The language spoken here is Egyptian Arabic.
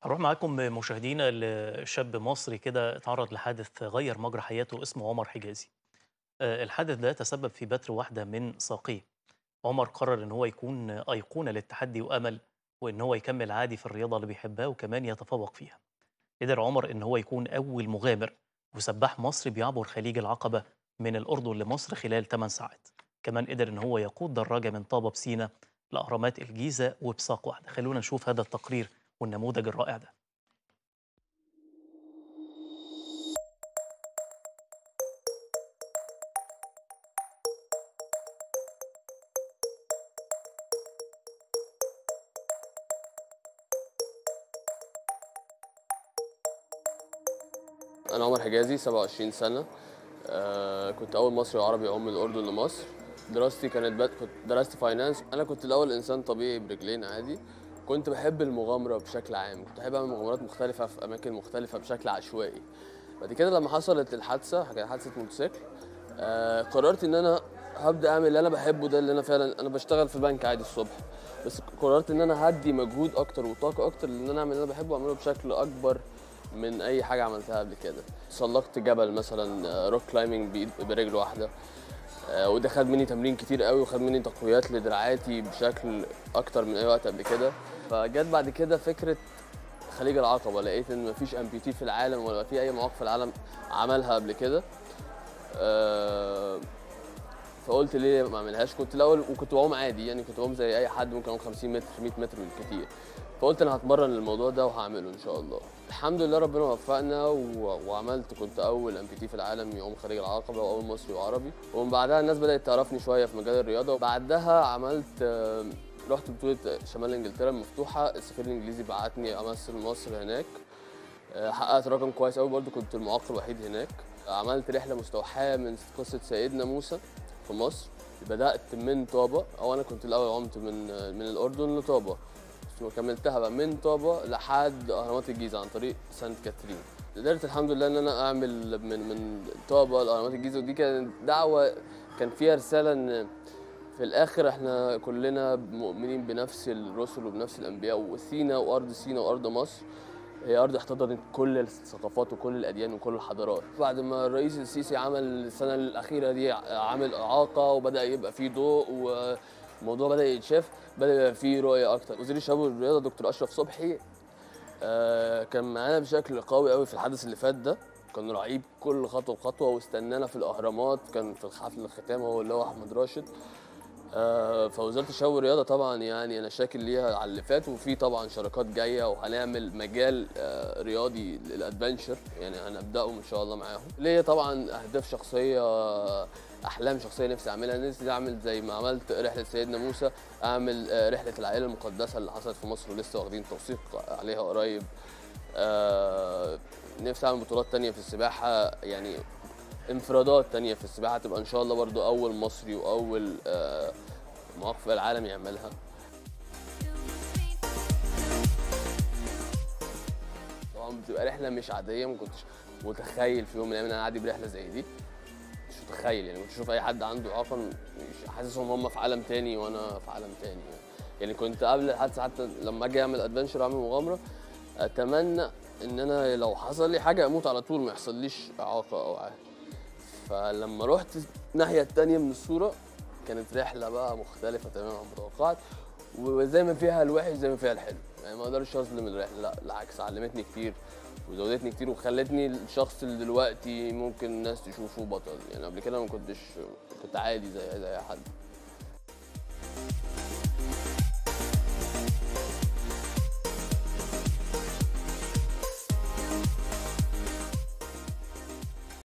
هنروح معاكم مشاهدينا لشاب مصري كده اتعرض لحادث غير مجرى حياته اسمه عمر حجازي آه، الحادث ده تسبب في بتر واحدة من ساقيه عمر قرر ان هو يكون أيقونة للتحدي وأمل وان هو يكمل عادي في الرياضة اللي بيحبها وكمان يتفوق فيها قدر عمر ان هو يكون أول مغامر وسباح مصري بيعبر خليج العقبة من الأردن لمصر خلال 8 ساعات كمان قدر ان هو يقود دراجة من طابة بسينا لأهرامات الجيزة وبساق واحدة خلونا نشوف هذا التقرير والنموذج الرائع ده أنا عمر حجازي 27 سنة آه كنت أول مصري وعربي أعوم من الأردن لمصر دراستي كانت بد... كنت درست فاينانس أنا كنت الأول إنسان طبيعي برجلين عادي كنت بحب المغامرة بشكل عام كنت بحب أعمل مغامرات مختلفة في أماكن مختلفة بشكل عشوائي بعد كده لما حصلت الحادثة كانت حادثة موتوسيكل آه قررت إن أنا هبدأ أعمل اللي أنا بحبه ده اللي أنا فعلا أنا بشتغل في بنك عادي الصبح بس قررت إن أنا هدي مجهود أكتر وطاقة أكتر إن أنا أعمل اللي أنا بحبه وأعمله بشكل أكبر من اي حاجه عملتها قبل كده سلقت جبل مثلا روك كلايمنج بايد برجل واحده آه، وده خد مني تمرين كتير قوي وخد مني تقويات لدراعاتي بشكل اكتر من اي وقت قبل كده فجت بعد كده فكره خليج العقبه لقيت ان مفيش امبيوتي في العالم ولا في اي معاق في العالم عملها قبل كده آه، فقلت ليه ما اعملهاش كنت الاول وكنت بعوم عادي يعني كنت بعوم زي اي حد ممكن اعوم 50 متر 100 متر بالكتير فقلت انا هتمرن للموضوع ده وهعمله ان شاء الله الحمد لله ربنا وفقنا و... وعملت كنت اول ام بي تي في العالم يعوم خارج العقبه واول مصري وعربي ومن بعدها الناس بدات تعرفني شويه في مجال الرياضه وبعدها عملت آه، رحت بطوله شمال انجلترا المفتوحه السفير الانجليزي بعتني امثل مصر هناك آه، حققت رقم كويس قوي برضو كنت المعاق الوحيد هناك عملت رحله مستوحاه من قصه سيدنا موسى في مصر بدات من طابه او انا كنت الاول عمت من من الاردن لطابه وكملتها بقى من طابه لحد اهرامات الجيزه عن طريق سانت كاترين قدرت الحمد لله ان انا اعمل من من طابه لاهرامات الجيزه ودي كانت دعوه كان فيها رساله ان في الاخر احنا كلنا مؤمنين بنفس الرسل وبنفس الانبياء وسينا وارض سينا وارض مصر هي ارض احتضنت كل الثقافات وكل الاديان وكل الحضارات بعد ما الرئيس السيسي عمل السنه الاخيره دي عامل اعاقه وبدا يبقى فيه ضوء والموضوع بدا يتشاف بدا يبقى فيه رؤيه اكتر وزير الشباب والرياضه دكتور اشرف صبحي آه، كان معانا بشكل قوي قوي في الحدث اللي فات ده كان رهيب كل خطوه بخطوه واستنانا في الاهرامات كان في الحفل الختام هو اللي هو احمد راشد آه، فوزاره الشباب والرياضه طبعا يعني انا شاكر ليها على اللي فات وفي طبعا شراكات جايه وهنعمل مجال آه، رياضي للادفنشر يعني هنبداه ان شاء الله معاهم ليا طبعا اهداف شخصيه آه، احلام شخصيه نفسي اعملها نفسي اعمل زي ما عملت رحله سيدنا موسى اعمل آه، رحله العائله المقدسه اللي حصلت في مصر ولسه واخدين توثيق عليها قريب آه، نفسي اعمل بطولات تانية في السباحه يعني انفرادات تانية في السباحه تبقى ان شاء الله برضو اول مصري واول آه، معاق في العالم يعملها طبعا بتبقى رحله مش عاديه ما كنتش متخيل في يوم من الايام ان انا اعدي برحله زي دي مش متخيل يعني كنت اشوف اي حد عنده اعاقه مش حاسسهم هم في عالم تاني وانا في عالم تاني يعني, يعني كنت قبل الحادثه حتى لما اجي اعمل ادفنشر اعمل مغامره اتمنى ان انا لو حصل لي حاجه اموت على طول ما يحصليش اعاقه او عاهه فلما رحت الناحيه التانيه من الصوره كانت رحله بقى مختلفه تماما عن متوقعت وزي ما فيها الوحش زي ما فيها الحلو يعني ما اقدرش اظلم الرحله لا بالعكس علمتني كتير وزودتني كتير وخلتني الشخص اللي دلوقتي ممكن الناس تشوفه بطل يعني قبل كده ما كنتش كنت عادي زي زي اي حد